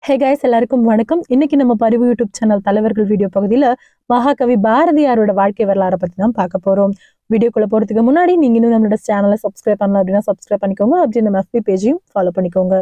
hey guys எல்லாருக்கும் வணக்கம் இன்னைக்கு நம்ம பரிவு யூடியூப் சேனல் தலைவர்கள் வீடியோ பகுதியில மகாகவி பாரதியாரோட வாழ்க்கை வரலாறை பத்தி தான் பார்க்க போறோம் வீடியோக்குள்ள போறதுக்கு முன்னாடி நீங்க இன்னும் நம்மளோட சேனலை சப்ஸ்கிரைப் பண்ணலாம் அப்படின்னா சப்ஸ்கிரைப் பண்ணிக்கோங்க அப்படி நம்ம எஃபி பேஜையும் ஃபாலோ பண்ணிக்கோங்க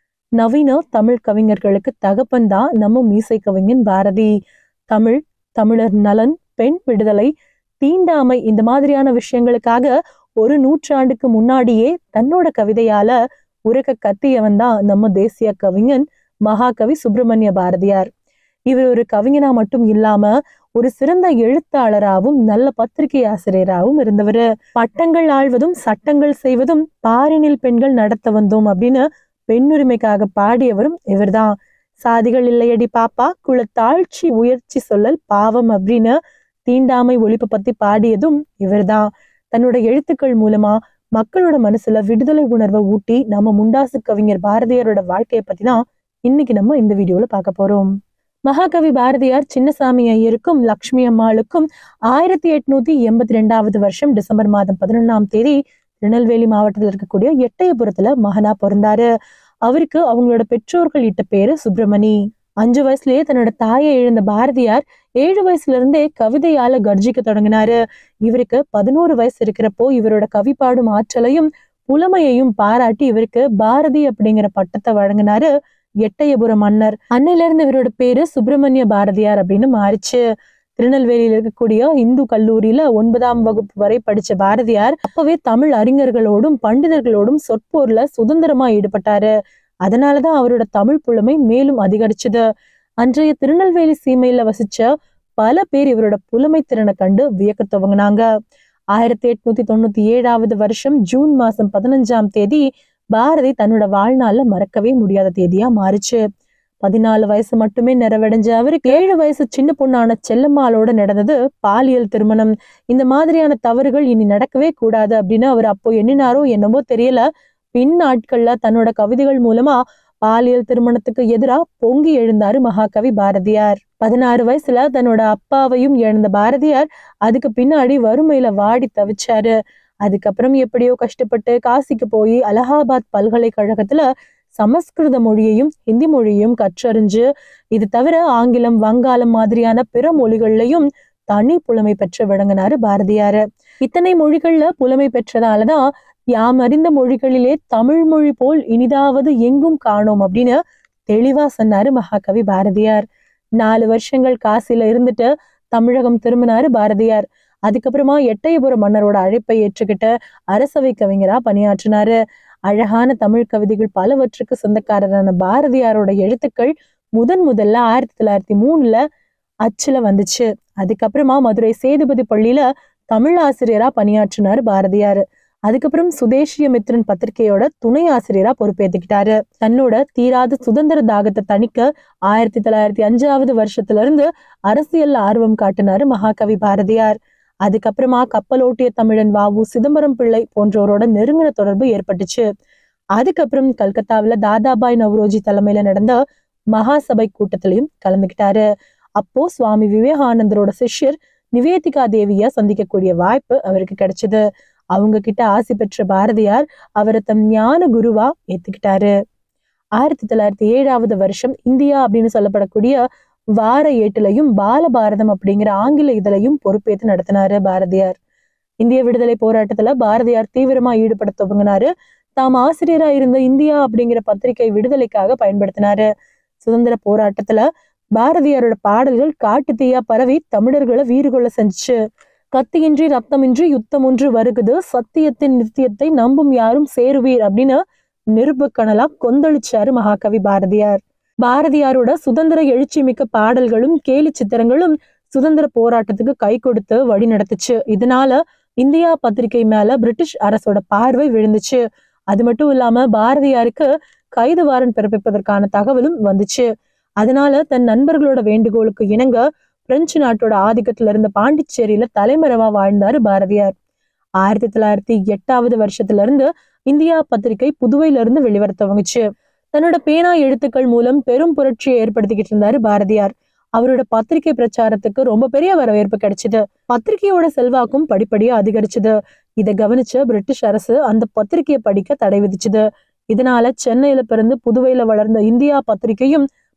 நவீன தமிழ் கவிஞர்களுக்கு தகப்பன் தான் நம்ம மீசை கவிஞன் பாரதி தமிழ் தமிழர் நலன் பெண் விடுதலை தீண்டாமை இந்த மாதிரியான விஷயங்களுக்காக ஒரு நூற்றாண்டுக்கு முன்னாடியே தன்னோட கவிதையால உறக்க கத்தியவன் தான் நம்ம தேசிய கவிஞன் மகாகவி சுப்பிரமணிய பாரதியார் இவர் ஒரு கவிஞனா மட்டும் இல்லாம ஒரு சிறந்த எழுத்தாளராகவும் நல்ல பத்திரிகை ஆசிரியராகவும் இருந்தவர் பட்டங்கள் ஆழ்வதும் சட்டங்கள் செய்வதும் பாரினில் பெண்கள் நடத்த வந்தோம் அப்படின்னு பெண்ணுரிமைக்காக பாடியவரும் இவர்தான் சாதிகள் இல்லையடி பாப்பா குலத்தாழ்ச்சி உயர்ச்சி சொல்லல் பாவம் அப்படின்னு தீண்டாமை ஒழிப்பு பத்தி பாடியதும் இவர்தான் தன்னோட எழுத்துக்கள் மூலமா மக்களோட மனசுல விடுதலை உணர்வை ஊட்டி நம்ம முண்டாசு கவிஞர் பாரதியாரோட வாழ்க்கையை பத்தி தான் இன்னைக்கு நம்ம இந்த வீடியோல பார்க்க போறோம் மகாகவி பாரதியார் சின்னசாமி ஐயருக்கும் லக்ஷ்மி அம்மாளுக்கும் ஆயிரத்தி எட்நூத்தி எண்பத்தி ரெண்டாவது வருஷம் டிசம்பர் மாதம் பதினொன்னாம் தேதி திருநெல்வேலி மாவட்டத்தில் இருக்கக்கூடிய எட்டயபுரத்துல மகனா பிறந்தாரு அவருக்கு அவங்களோட பெற்றோர்கள் இட்ட பேரு சுப்பிரமணி அஞ்சு வயசுலயே தன்னோட தாயை இழந்த பாரதியார் ஏழு வயசுல இருந்தே கவிதையால கர்ஜிக்க தொடங்கினாரு இவருக்கு பதினோரு வயசு இருக்கிறப்போ இவரோட கவி பாடும் ஆற்றலையும் புலமையையும் பாராட்டி இவருக்கு பாரதி அப்படிங்கிற பட்டத்தை வழங்கினாரு எட்டயபுரம் மன்னர் அன்னையில இருந்து இவரோட பேரு சுப்பிரமணிய பாரதியார் அப்படின்னு மாறிச்சு திருநெல்வேலியில இருக்கக்கூடிய இந்து கல்லூரியில ஒன்பதாம் வகுப்பு வரை படிச்ச பாரதியார் அப்பவே தமிழ் அறிஞர்களோடும் பண்டிதர்களோடும் சொற்போர்ல சுதந்திரமா ஈடுபட்டாரு அதனாலதான் அவரோட தமிழ் புலமை மேலும் அதிகரிச்சது அன்றைய திருநெல்வேலி சீமையில வசிச்ச பல பேர் இவரோட புலமை திறனை கண்டு வியக்க துவங்கினாங்க ஆயிரத்தி எட்நூத்தி தொண்ணூத்தி ஏழாவது வருஷம் ஜூன் மாசம் பதினஞ்சாம் தேதி பாரதி தன்னோட வாழ்நாள்ல மறக்கவே முடியாத தேதியா மாறுச்சு பதினாலு வயசு மட்டுமே நிறைவடைஞ்ச அவருக்கு ஏழு வயசு சின்ன பொண்ணான செல்லம்மாளோட நடந்தது பாலியல் திருமணம் இந்த மாதிரியான தவறுகள் இனி நடக்கவே கூடாது அப்படின்னு அவர் அப்போ எண்ணினாரோ என்னமோ தெரியல பின் நாட்கள்ல தன்னோட கவிதைகள் மூலமா பாலியல் திருமணத்துக்கு எதிரா பொங்கி எழுந்தாரு மகாகவி பாரதியார் பதினாறு வயசுல தன்னோட அப்பாவையும் இழந்த பாரதியார் அதுக்கு பின்னாடி வறுமையில வாடி தவிச்சாரு அதுக்கப்புறம் எப்படியோ கஷ்டப்பட்டு காசிக்கு போய் அலகாபாத் பல்கலைக்கழகத்துல சமஸ்கிருத மொழியையும் ஹிந்தி மொழியையும் கற்றறிஞ்சு இது தவிர ஆங்கிலம் வங்காளம் மாதிரியான பிற மொழிகள்லயும் தனி புலமை பெற்று விளங்கினாரு பாரதியாரு இத்தனை மொழிகள்ல புலமை பெற்றதாலதான் யாம் அறிந்த மொழிகளிலே தமிழ் மொழி போல் இனிதாவது எங்கும் காணோம் அப்படின்னு தெளிவா சொன்னாரு மகாகவி பாரதியார் நாலு வருஷங்கள் காசில இருந்துட்டு தமிழகம் திரும்பினாரு பாரதியார் அதுக்கப்புறமா எட்டயபுரம் மன்னரோட அழைப்பை ஏற்றுக்கிட்டு அரசவை கவிஞரா பணியாற்றினாரு அழகான தமிழ் கவிதைகள் பலவற்றுக்கு சொந்தக்காரரான பாரதியாரோட எழுத்துக்கள் முதன் முதல்ல ஆயிரத்தி தொள்ளாயிரத்தி மூணுல அச்சுல வந்துச்சு அதுக்கப்புறமா மதுரை சேதுபதி பள்ளியில தமிழ் ஆசிரியரா பணியாற்றினாரு பாரதியார் அதுக்கப்புறம் சுதேஷிய மித்ரன் பத்திரிகையோட துணை ஆசிரியரா பொறுப்பேற்றுக்கிட்டாரு தன்னோட தீராத சுதந்திர தாகத்தை தணிக்க ஆயிரத்தி தொள்ளாயிரத்தி அஞ்சாவது வருஷத்துல இருந்து அரசியல்ல ஆர்வம் காட்டினாரு மகாகவி பாரதியார் அதுக்கப்புறமா கப்பலோட்டிய தமிழன் வாவு சிதம்பரம் பிள்ளை போன்றோரோட நெருங்கின தொடர்பு ஏற்பட்டுச்சு அதுக்கப்புறம் கல்கத்தாவில தாதாபாய் நவ்ரோஜி தலைமையில நடந்த மகாசபை கூட்டத்திலையும் கலந்துக்கிட்டாரு அப்போ சுவாமி விவேகானந்தரோட சிஷ்யர் நிவேதிகா தேவிய சந்திக்கக்கூடிய வாய்ப்பு அவருக்கு கிடைச்சது அவங்க கிட்ட ஆசி பெற்ற பாரதியார் அவரை தம் ஞான குருவா ஏத்துக்கிட்டாரு ஆயிரத்தி தொள்ளாயிரத்தி ஏழாவது வருஷம் இந்தியா அப்படின்னு சொல்லப்படக்கூடிய வார ஏட்டுலையும் பாலபாரதம் அப்படிங்கிற ஆங்கில இதழையும் பொறுப்பேற்று நடத்தினாரு பாரதியார் இந்திய விடுதலை போராட்டத்துல பாரதியார் தீவிரமா ஈடுபட துவங்கினாரு தாம் ஆசிரியரா இருந்த இந்தியா அப்படிங்கிற பத்திரிகை விடுதலைக்காக பயன்படுத்தினாரு சுதந்திர போராட்டத்துல பாரதியாரோட பாடல்கள் காட்டு தீயா பரவி தமிழர்களை வீறு கொள்ள செஞ்சுச்சு கத்தியின்றி ரத்தமின்றி யுத்தம் ஒன்று வருகுது சத்தியத்தின் நித்தியத்தை நம்பும் யாரும் சேருவீர் அப்படின்னு நிருபக்கணலா கொந்தளிச்சாரு மகாகவி பாரதியார் பாரதியாரோட சுதந்திர எழுச்சி மிக்க பாடல்களும் கேலி சித்திரங்களும் சுதந்திர போராட்டத்துக்கு கை கொடுத்து வழி நடத்துச்சு இதனால இந்தியா பத்திரிகை மேல பிரிட்டிஷ் அரசோட பார்வை விழுந்துச்சு அது மட்டும் இல்லாம பாரதியாருக்கு கைது வாரண்ட் பிறப்பிப்பதற்கான தகவலும் வந்துச்சு அதனால தன் நண்பர்களோட வேண்டுகோளுக்கு இணங்க பிரெஞ்சு நாட்டோட ஆதிக்கத்துல இருந்த பாண்டிச்சேரியில தலைமறைவா வாழ்ந்தாரு பாரதியார் ஆயிரத்தி தொள்ளாயிரத்தி எட்டாவது வருஷத்துல இருந்து இந்தியா பத்திரிகை புதுவையில இருந்து வெளிவர துவங்குச்சு தன்னோட பேனா எழுத்துக்கள் மூலம் பெரும் புரட்சியை ஏற்படுத்திக்கிட்டு இருந்தாரு பாரதியார் அவரோட பத்திரிகை பிரச்சாரத்துக்கு ரொம்ப பெரிய வரவேற்பு கிடைச்சது பத்திரிகையோட செல்வாக்கும் படிப்படியா அதிகரிச்சது இதை கவனிச்ச பிரிட்டிஷ் அரசு அந்த பத்திரிகையை படிக்க தடை விதிச்சது இதனால சென்னையில பிறந்து புதுவையில வளர்ந்த இந்தியா பத்திரிகையும்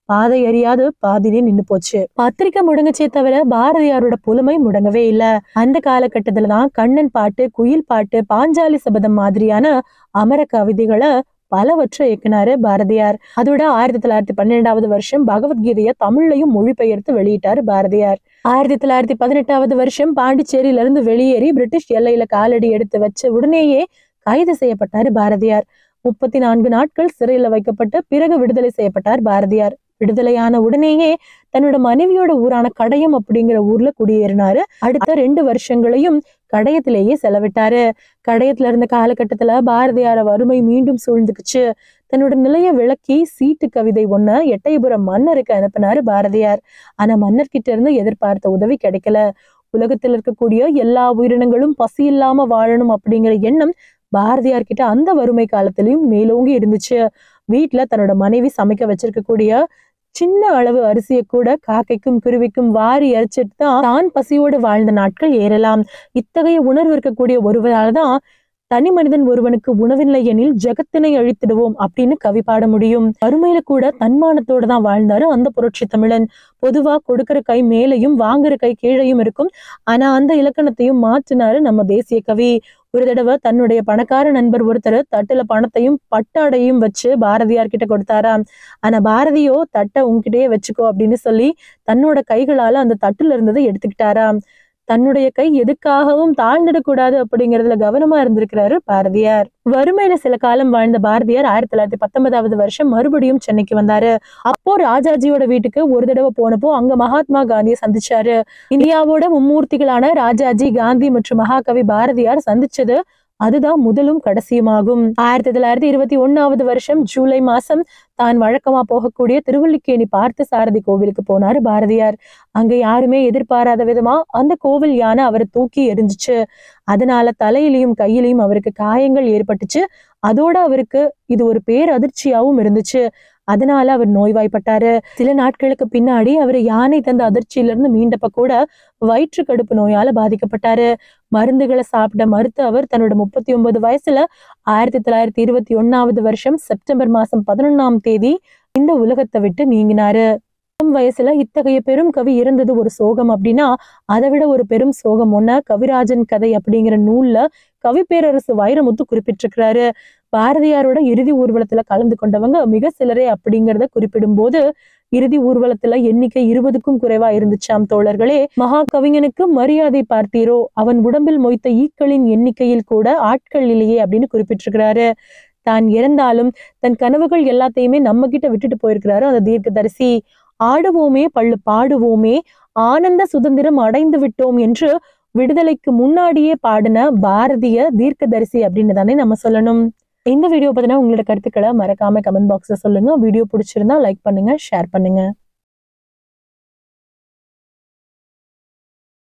பாதை அறியாது பாதிலே நின்னு போச்சு பத்திரிக்கை முடங்குச்சே தவிர பாரதியாரோட புலமை முடங்கவே இல்ல அந்த காலகட்டத்துல தான் கண்ணன் பாட்டு குயில் பாட்டு பாஞ்சாலி சபதம் மாதிரியான அமர கவிதைகளை பலவற்றை இயக்குனாரு பாரதியார் அதோட ஆயிரத்தி தொள்ளாயிரத்தி பன்னிரெண்டாவது வருஷம் பகவத்கீதையை தமிழ்லையும் மொழிபெயர்த்து வெளியிட்டாரு பாரதியார் ஆயிரத்தி தொள்ளாயிரத்தி பதினெட்டாவது வருஷம் பாண்டிச்சேரியில இருந்து வெளியேறி பிரிட்டிஷ் எல்லையில காலடி எடுத்து வச்ச உடனேயே கைது செய்யப்பட்டாரு பாரதியார் முப்பத்தி நான்கு நாட்கள் சிறையில வைக்கப்பட்டு பிறகு விடுதலை செய்யப்பட்டார் பாரதியார் விடுதலையான உடனேயே தன்னோட மனைவியோட ஊரான கடையம் அப்படிங்கிற ஊர்ல குடியேறினாரு அடுத்த ரெண்டு வருஷங்களையும் கடையத்திலேயே செலவிட்டாரு கடையத்துல இருந்த காலகட்டத்துல பாரதியார வறுமை மீண்டும் சூழ்ந்துக்குச்சு தன்னோட நிலைய விளக்கி சீட்டு கவிதை ஒண்ண எட்டயபுரம் மன்னருக்கு அனுப்பினாரு பாரதியார் ஆனா மன்னர்கிட்ட இருந்து எதிர்பார்த்த உதவி கிடைக்கல உலகத்தில் இருக்கக்கூடிய எல்லா உயிரினங்களும் பசி இல்லாம வாழணும் அப்படிங்கிற எண்ணம் பாரதியார் கிட்ட அந்த வறுமை காலத்திலயும் மேலோங்கி இருந்துச்சு வீட்டுல தன்னோட மனைவி சமைக்க வச்சிருக்கக்கூடிய சின்ன அளவு அரிசியை கூட காக்கைக்கும் குருவிக்கும் வாரி அரிச்சிட்டு தான் தான் பசியோடு வாழ்ந்த நாட்கள் ஏறலாம் இத்தகைய உணர்வு இருக்கக்கூடிய ஒருவரால் தான் தனி மனிதன் ஒருவனுக்கு உணவில்லை எனில் ஜெகத்தினை அழித்திடுவோம் அப்படின்னு கவி பாட முடியும் வறுமையில கூட தன்மானத்தோட தான் வாழ்ந்தாரு அந்த புரட்சி தமிழன் பொதுவா கொடுக்கிற கை மேலையும் வாங்குற கை கீழையும் இருக்கும் ஆனா அந்த இலக்கணத்தையும் மாற்றினாரு நம்ம தேசிய கவி ஒரு தடவை தன்னுடைய பணக்கார நண்பர் ஒருத்தர் தட்டுல பணத்தையும் பட்டாடையும் வச்சு பாரதியார் கிட்ட கொடுத்தாராம் ஆனா பாரதியோ தட்டை உன்கிட்டயே வச்சுக்கோ அப்படின்னு சொல்லி தன்னோட கைகளால அந்த தட்டுல இருந்ததை எடுத்துக்கிட்டாராம் தன்னுடைய கை எதுக்காகவும் தாழ்ந்துடக்கூடாது அப்படிங்கறதுல கவனமா இருந்திருக்கிறாரு பாரதியார் வறுமையில சில காலம் வாழ்ந்த பாரதியார் ஆயிரத்தி தொள்ளாயிரத்தி பத்தொன்பதாவது வருஷம் மறுபடியும் சென்னைக்கு வந்தாரு அப்போ ராஜாஜியோட வீட்டுக்கு ஒரு தடவை போனப்போ அங்க மகாத்மா காந்தியை சந்திச்சாரு இந்தியாவோட மும்மூர்த்திகளான ராஜாஜி காந்தி மற்றும் மகாகவி பாரதியார் சந்திச்சது அதுதான் முதலும் கடைசியுமாகும் ஆயிரத்தி தொள்ளாயிரத்தி இருபத்தி ஒன்னாவது வருஷம் ஜூலை மாசம் தான் வழக்கமா போகக்கூடிய திருவல்லிக்கேணி பார்த்த சாரதி கோவிலுக்கு போனாரு பாரதியார் அங்க யாருமே எதிர்பாராத விதமா அந்த கோவில் யானை அவரை தூக்கி எரிஞ்சுச்சு அதனால தலையிலையும் கையிலையும் அவருக்கு காயங்கள் ஏற்பட்டுச்சு அதோட அவருக்கு இது ஒரு பேரதிர்ச்சியாவும் இருந்துச்சு அதனால அவர் நோய்வாய்ப்பட்டாரு சில நாட்களுக்கு பின்னாடி அவர் யானை தந்த அதிர்ச்சியில இருந்து மீண்டப்ப கூட வயிற்று கடுப்பு நோயால பாதிக்கப்பட்டாரு மருந்துகளை சாப்பிட மறுத்து அவர் தன்னோட முப்பத்தி ஒன்பது வயசுல ஆயிரத்தி தொள்ளாயிரத்தி இருபத்தி ஒன்னாவது வருஷம் செப்டம்பர் மாசம் பதினொன்னாம் தேதி இந்த உலகத்தை விட்டு நீங்கினாரு இளம் வயசுல இத்தகைய பெரும் கவி இறந்தது ஒரு சோகம் அப்படின்னா அதை விட ஒரு பெரும் சோகம் ஒன்ன கவிராஜன் கதை அப்படிங்கிற நூல்ல கவி பேரரசு வைரமுத்து குறிப்பிட்டிருக்கிறாரு பாரதியாரோட இறுதி ஊர்வலத்துல கலந்து கொண்டவங்க மிக சிலரே அப்படிங்கிறத குறிப்பிடும் போது இறுதி ஊர்வலத்துல எண்ணிக்கை இருபதுக்கும் குறைவா இருந்துச்சாம் தோழர்களே மகா கவிஞனுக்கு மரியாதை பார்த்தீரோ அவன் உடம்பில் மொய்த்த ஈக்களின் எண்ணிக்கையில் கூட ஆட்கள் இல்லையே அப்படின்னு குறிப்பிட்டிருக்கிறாரு தான் இறந்தாலும் தன் கனவுகள் எல்லாத்தையுமே நம்ம கிட்ட விட்டுட்டு போயிருக்கிறாரு அந்த தீர்க்கதரிசி ஆடுவோமே பள்ளு பாடுவோமே ஆனந்த சுதந்திரம் அடைந்து விட்டோம் என்று விடுதலைக்கு முன்னாடியே பாடின பாரதிய தீர்க்கதரிசி அப்படின்னு தானே நம்ம சொல்லணும் இந்த வீடியோ பத்தின உங்களோட கருத்துக்களை மறக்காம கமெண்ட் பாக்ஸ்ல சொல்லுங்க வீடியோ பிடிச்சிருந்தா லைக் பண்ணுங்க ஷேர் பண்ணுங்க